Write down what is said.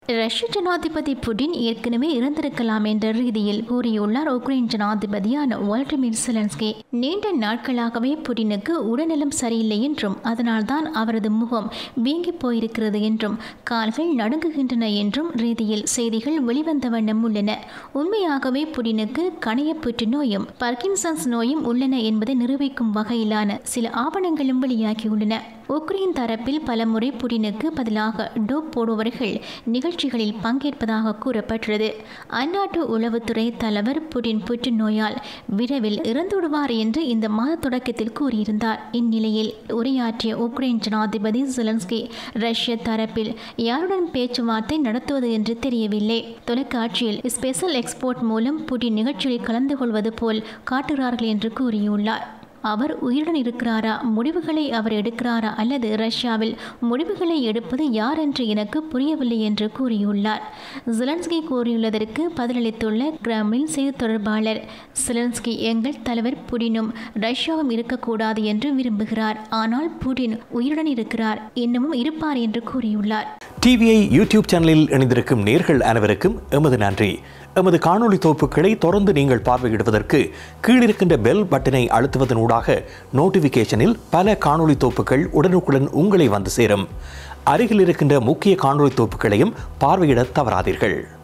ரஷ்ய ஜனாதிபதி புடின் ஏற்கனவே இறந்திருக்கலாம் என்ற ரீதியில் கூறியுள்ளார் உக்ரைன் ஜனாதிபதியான வால்டிமிர் செலன்ஸ்கி நீண்ட நாட்களாகவே புடினுக்கு உடல்நலம் சரியில்லை என்றும் அதனால்தான் அவரது முகம் வீங்கி போயிருக்கிறது என்றும் கால்கள் நடுங்குகின்றன என்றும் ரீதியில் செய்திகள் வெளிவந்த வண்ணம் உள்ளன உண்மையாகவே புடினுக்கு கணைய புற்றுநோயும் பர்கின்சன்ஸ் நோயும் உள்ளன என்பதை நிரூபிக்கும் வகையிலான சில ஆவணங்களும் வெளியாகியுள்ளன உக்ரைன் தரப்பில் பலமுறை புடினுக்கு பதிலாக டோப் போடுபவர்கள் நிகழ்ச்சிகளில் பங்கேற்பதாக கூறப்பட்டுள்ளது அந்நாட்டு உளவுத்துறை தலைவர் புடின் புற்றுநோயால் விரைவில் இறந்துவிடுவார் என்று இந்த மாத தொடக்கத்தில் கூறியிருந்தார் இந்நிலையில் உரையாற்றிய உக்ரைன் ஜனாதிபதி ஜெலன்ஸ்கி ரஷ்ய தரப்பில் யாருடன் பேச்சுவார்த்தை நடத்துவது என்று தெரியவில்லை தொலைக்காட்சியில் ஸ்பெஷல் எக்ஸ்போர்ட் மூலம் புடின் நிகழ்ச்சியில் கலந்து கொள்வது போல் காட்டுகிறார்கள் என்று கூறியுள்ளார் அவர் உயிருடன் இருக்கிறாரா முடிவுகளை அவர் எடுக்கிறாரா அல்லது ரஷ்யாவில் முடிவுகளை எடுப்பது யார் என்று எனக்கு புரியவில்லை என்று கூறியுள்ளார் ஜெலன்ஸ்கி கூறியுள்ளதற்கு பதிலளித்துள்ள கிராமின் செய்தி தொடர்பாளர் செலன்ஸ்கி எங்கள் தலைவர் புடினும் ரஷ்யாவும் இருக்கக்கூடாது என்று விரும்புகிறார் ஆனால் புடின் உயிருடன் இருக்கிறார் இன்னமும் இருப்பார் என்று கூறியுள்ளார் டிவிஐ யூடியூப் சேனலில் இணைந்திருக்கும் நேர்கள் அனைவருக்கும் எமது நன்றி எமது காணொளி தொகுப்புகளை தொடர்ந்து நீங்கள் பார்வையிடுவதற்கு கீழிருக்கின்ற பெல் பட்டனை அழுத்துவதன் ஊடாக நோட்டிஃபிகேஷனில் பல காணொளி தொகுப்புகள் உடனுக்குடன் உங்களை வந்து சேரும் அருகில் இருக்கின்ற முக்கிய காணொளி தொகுப்புகளையும் பார்வையிட தவறாதீர்கள்